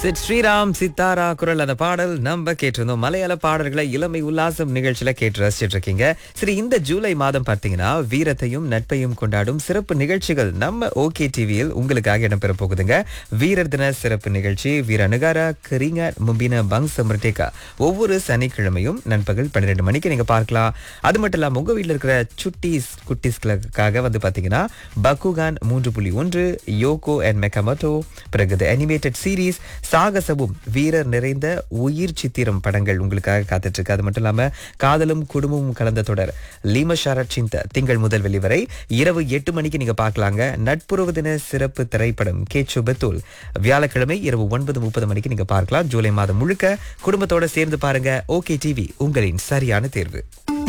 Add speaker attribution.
Speaker 1: சித் ஸ்ரீராம் சித்தாரா குரல் அந்த பாடல் நம்ம கேட்டிருந்தோம் மலையாள பாடல்களை இளமை உல்லாசம் நிகழ்ச்சியில கேட்டு ரசிச்சிட்டு இருக்கீங்க சரி இந்த ஜூலை மாதம் பார்த்தீங்கன்னா வீரத்தையும் நட்பையும் கொண்டாடும் சிறப்பு நிகழ்ச்சிகள் நம்ம ஓகே டிவியில் உங்களுக்காக இடம்பெற போகுதுங்க வீரர் தின சிறப்பு நிகழ்ச்சி வீர அனுகாரா கரிங்க மும்பின பங் சமர்டேகா ஒவ்வொரு சனிக்கிழமையும் நண்பகல் பன்னிரெண்டு மணிக்கு நீங்க பார்க்கலாம் அது மட்டும் இல்லாம உங்க வீட்டில் இருக்கிற சுட்டீஸ் குட்டீஸ்களுக்காக வந்து பாத்தீங்கன்னா பக்குகான் மூன்று புள்ளி ஒன்று யோகோ அண்ட் மெக்கமட்டோ பிறகு அனிமேட்டட் சீரீஸ் சாகசமும் வீரர் நிறைந்த உயிர் சித்திரம் படங்கள் உங்களுக்காக காத்துட்டு இருக்கு அது மட்டும் இல்லாம காதலும் குடும்பமும் கலந்த தொடர் லீமஷாரா சிந்த திங்கள் முதல் வெளிவரை இரவு எட்டு மணிக்கு நீங்க பார்க்கலாங்க நட்புறவு தின சிறப்பு திரைப்படம் கேச்சு பெத்தூல் வியாழக்கிழமை இரவு ஒன்பது முப்பது மணிக்கு நீங்க பார்க்கலாம் ஜூலை மாதம் முழுக்க குடும்பத்தோட சேர்ந்து பாருங்க ஓகே டிவி உங்களின் சரியான தேர்வு